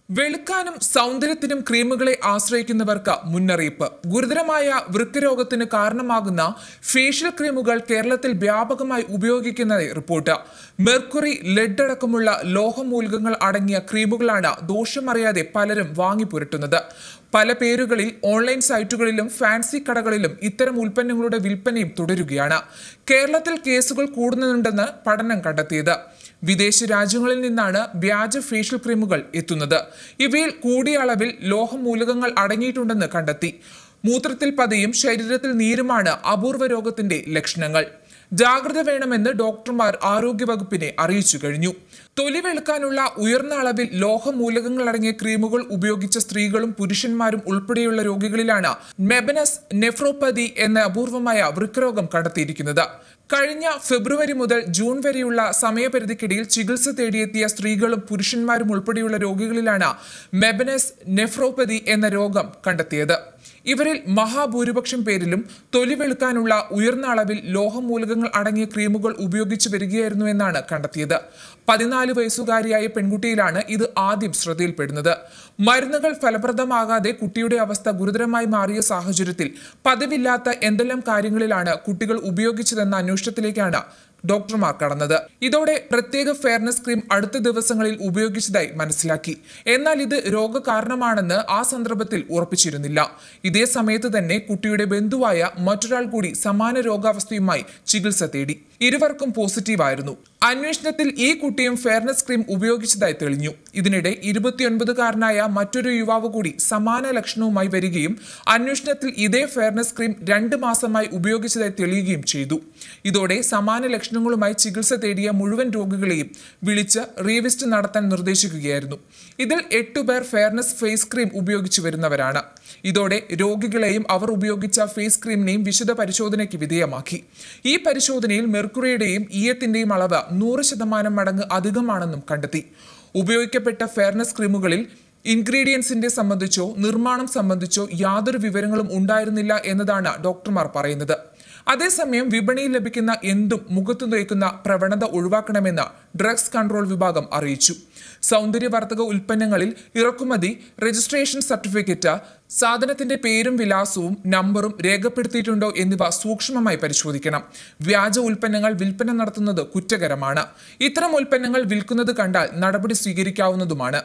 വെളുക്കാനും സൗന്ദര്യത്തിനും ക്രീമുകളെ ആശ്രയിക്കുന്നവർക്ക് മുന്നറിയിപ്പ് ഗുരുതരമായ വൃക്കരോഗത്തിന് കാരണമാകുന്ന ഫേഷ്യൽ ക്രീമുകൾ കേരളത്തിൽ വ്യാപകമായി ഉപയോഗിക്കുന്നതായി റിപ്പോർട്ട് മെർക്കുറി ലെഡ് അടക്കമുള്ള ലോഹമൂലകങ്ങൾ അടങ്ങിയ ക്രീമുകളാണ് ദോഷമറിയാതെ പലരും വാങ്ങിപ്പുരട്ടുന്നത് പല പേരുകളിൽ ഓൺലൈൻ സൈറ്റുകളിലും ഫാൻസി കടകളിലും ഇത്തരം ഉൽപ്പന്നങ്ങളുടെ വിൽപ്പനയും തുടരുകയാണ് കേരളത്തിൽ കേസുകൾ കൂടുന്നുണ്ടെന്ന് പഠനം കണ്ടെത്തിയത് വിദേശ രാജ്യങ്ങളിൽ നിന്നാണ് വ്യാജ ഫേഷ്യൽ ക്രീമുകൾ എത്തുന്നത് ഇവയിൽ കൂടിയ അളവിൽ ലോഹമൂലകങ്ങൾ അടങ്ങിയിട്ടുണ്ടെന്ന് കണ്ടെത്തി മൂത്രത്തിൽ പതയും ശരീരത്തിൽ നീരുമാണ് അപൂർവ രോഗത്തിന്റെ ലക്ഷണങ്ങൾ ജാഗ്രത വേണമെന്ന് ഡോക്ടർമാർ ആരോഗ്യവകുപ്പിനെ അറിയിച്ചു കഴിഞ്ഞു തൊലി വെളുക്കാനുള്ള ഉയർന്ന അളവിൽ ലോഹമൂലകങ്ങൾ അടങ്ങിയ ക്രീമുകൾ ഉപയോഗിച്ച സ്ത്രീകളും പുരുഷന്മാരും ഉൾപ്പെടെയുള്ള രോഗികളിലാണ് മെബനസ് നെഫ്രോപ്പതി എന്ന അപൂർവമായ വൃക്കരോഗം കണ്ടെത്തിയിരിക്കുന്നത് കഴിഞ്ഞ ഫെബ്രുവരി മുതൽ ജൂൺ വരെയുള്ള സമയപരിധിക്കിടയിൽ ചികിത്സ തേടിയെത്തിയ സ്ത്രീകളും പുരുഷന്മാരും ഉൾപ്പെടെയുള്ള രോഗികളിലാണ് മെബനസ് നെഫ്രോപ്പതി എന്ന രോഗം കണ്ടെത്തിയത് ഇവരിൽ മഹാഭൂരിപക്ഷം പേരിലും തൊലി വെളുക്കാനുള്ള ഉയർന്ന അളവിൽ ലോഹമൂലകങ്ങൾ അടങ്ങിയ ക്രീമുകൾ ഉപയോഗിച്ചു വരികയായിരുന്നു എന്നാണ് കണ്ടെത്തിയത് പതിനാല് വയസ്സുകാരിയായ പെൺകുട്ടിയിലാണ് ഇത് ആദ്യം ശ്രദ്ധയിൽപ്പെടുന്നത് മരുന്നുകൾ ഫലപ്രദമാകാതെ കുട്ടിയുടെ അവസ്ഥ ഗുരുതരമായി മാറിയ സാഹചര്യത്തിൽ പതിവില്ലാത്ത എന്തെല്ലാം കാര്യങ്ങളിലാണ് കുട്ടികൾ ഉപയോഗിച്ചതെന്ന അന്വേഷണത്തിലേക്കാണ് ഡോക്ടർമാർ കടന്നത് ഇതോടെ പ്രത്യേക ഫെയർനെസ് ക്രീം അടുത്ത ദിവസങ്ങളിൽ ഉപയോഗിച്ചതായി മനസ്സിലാക്കി എന്നാൽ ഇത് രോഗകാരണമാണെന്ന് ആ സന്ദർഭത്തിൽ ഉറപ്പിച്ചിരുന്നില്ല ഇതേ സമയത്ത് തന്നെ കുട്ടിയുടെ ബന്ധുവായ മറ്റൊരാൾ കൂടി സമാന രോഗാവസ്ഥയുമായി ചികിത്സ തേടി ഇരുവർക്കും പോസിറ്റീവായിരുന്നു അന്വേഷണത്തിൽ ഈ കുട്ടിയും ഫെയർനെസ് ക്രീം ഉപയോഗിച്ചതായി തെളിഞ്ഞു ഇതിനിടെ ഇരുപത്തിയൊൻപതുകാരനായ മറ്റൊരു യുവാവ് കൂടി സമാന ലക്ഷണവുമായി വരികയും അന്വേഷണത്തിൽ ഇതേ ഫെയർനെസ് ക്രീം രണ്ട് മാസമായി ഉപയോഗിച്ചതായി തെളിയുകയും ചെയ്തു ഇതോടെ സമാന ലക്ഷണങ്ങളുമായി ചികിത്സ തേടിയ മുഴുവൻ രോഗികളെയും വിളിച്ച് റീവിസ്റ്റ് നടത്താൻ നിർദ്ദേശിക്കുകയായിരുന്നു ഇതിൽ എട്ടുപേർ ഫെയർനെസ് ഫേസ് ക്രീം ഉപയോഗിച്ചു വരുന്നവരാണ് ഇതോടെ രോഗികളെയും അവർ ഉപയോഗിച്ച ഫേസ് ക്രീമിനെയും വിശദ പരിശോധനയ്ക്ക് വിധേയമാക്കി ഈ പരിശോധനയിൽ മെർക്കുറിയുടെയും ഈയത്തിന്റെയും അളവ് നൂറ് ശതമാനം മടങ്ങ് അധികമാണെന്നും കണ്ടെത്തി ഉപയോഗിക്കപ്പെട്ട ഫെയർനെസ് ക്രീമുകളിൽ ഇൻഗ്രീഡിയൻസിന്റെ സംബന്ധിച്ചോ നിർമ്മാണം സംബന്ധിച്ചോ യാതൊരു വിവരങ്ങളും ഉണ്ടായിരുന്നില്ല എന്നതാണ് ഡോക്ടർമാർ പറയുന്നത് അതേസമയം വിപണിയിൽ ലഭിക്കുന്ന എന്തും മുഖത്തു തേക്കുന്ന പ്രവണത ഒഴിവാക്കണമെന്ന് ഡ്രഗ്സ് കൺട്രോൾ വിഭാഗം അറിയിച്ചു സൗന്ദര്യവർദ്ധക ഉൽപ്പന്നങ്ങളിൽ ഇറക്കുമതി രജിസ്ട്രേഷൻ സർട്ടിഫിക്കറ്റ് സാധനത്തിന്റെ പേരും വിലാസവും നമ്പറും രേഖപ്പെടുത്തിയിട്ടുണ്ടോ എന്നിവ സൂക്ഷ്മമായി പരിശോധിക്കണം വ്യാജ ഉൽപ്പന്നങ്ങൾ വിൽപ്പന നടത്തുന്നത് കുറ്റകരമാണ് ഇത്തരം ഉൽപ്പന്നങ്ങൾ വിൽക്കുന്നത് കണ്ടാൽ നടപടി സ്വീകരിക്കാവുന്നതുമാണ്